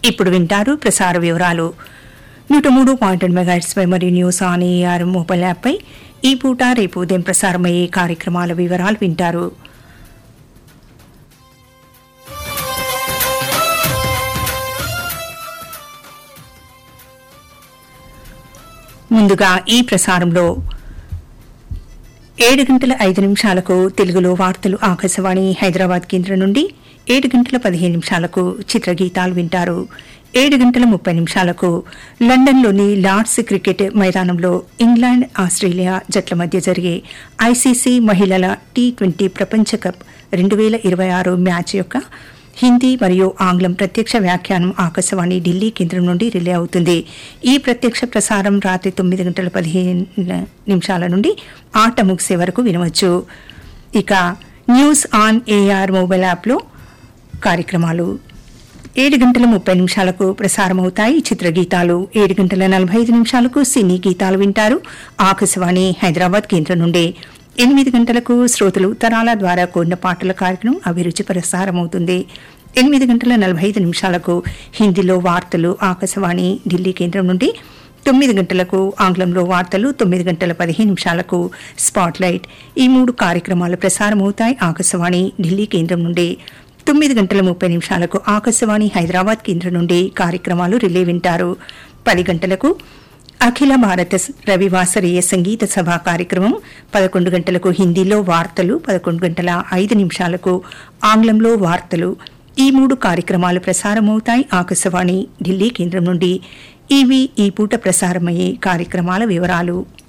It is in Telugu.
ఇప్పుడు వింటారు ప్రసార వివరాలు నూట మూడు పాయింట్ రెండు మెగాహెట్స్పై మరియు న్యూస్ ఆన్ ఏఆర్ మొబైల్ యాప్పై ఈ పూట రేపు ఉదయం ప్రసారమయ్యే కార్యక్రమాల వివరాలు వింటారు ముందుగా ఈ ప్రసారంలో ఏడు గంటల ఐదు నిమిషాలకు తెలుగులో వార్తలు ఆకాశవాణి హైదరాబాద్ కేంద్రం నుండి ఏడు గంటల పదిహేను నిమిషాలకు చిత్రగీతాలు వింటారు ఏడు గంటల ముప్పై నిమిషాలకు లండన్లోని లార్డ్స్ క్రికెట్ మైదానంలో ఇంగ్లాండ్ ఆస్ట్రేలియా జట్ల మధ్య జరిగే ఐసీసీ మహిళల టీ ట్వంటీ ప్రపంచ కప్ రెండు వేల ఇరవై ఆరు మ్యాచ్ యొక్క హిందీ మరియు ఆంగ్లం ప్రత్యక్ష వ్యాఖ్యానం ఆకాశవాణి ఢిల్లీ కేంద్రం నుండి రిలే అవుతుంది ఈ ప్రత్యక్ష ప్రసారం రాత్రి తొమ్మిది గంటల పదిహేను నిమిషాల నుండి ఆట ముగిసే వరకు వినవచ్చు ఇక న్యూస్ ఆన్ ఏఆర్ మొబైల్ యాప్లో కార్యక్రమాలు ఏడు గంటల ముప్పై నిమిషాలకు ప్రసారమవుతాయి చిత్రగీతాలు ఏడు గంటల నలభై ఐదు నిమిషాలకు సినీ గీతాలు వింటారు ఆకాశవాణి హైదరాబాద్ కేంద్రం నుండి ఎనిమిది గంటలకు శ్రోతలు తరాల ద్వారా కూడిన పాటల కార్యక్రమం అభిరుచి ప్రసారమవుతుంది ఎనిమిది గంటల నలభై ఐదు నిమిషాలకు హిందీలో వార్తలు ఆకాశవాణి ఢిల్లీ కేంద్రం నుండి తొమ్మిది గంటలకు ఆంగ్లంలో వార్తలు తొమ్మిది గంటల పదిహేను నిమిషాలకు స్పాట్లైట్ ఈ మూడు కార్యక్రమాలు ప్రసారమవుతాయి ఆకాశవాణి ఢిల్లీ కేంద్రం నుండి తొమ్మిది గంటల ముప్పై నిమిషాలకు ఆకాశవాణి హైదరాబాద్ కేంద్రం నుండి కార్యక్రమాలు రిలే వింటారు పది గంటలకు అఖిల భారత రవివాసరీయ సంగీత సభ కార్యక్రమం పదకొండు గంటలకు హిందీలో వార్తలు పదకొండు గంటల ఐదు నిమిషాలకు ఆంగ్లంలో వార్తలు ఈ మూడు కార్యక్రమాలు ప్రసారమవుతాయి ఆకాశవాణి ఢిల్లీ కేంద్రం నుండి ఇవి ఈ పూట ప్రసారమయ్యే కార్యక్రమాల వివరాలు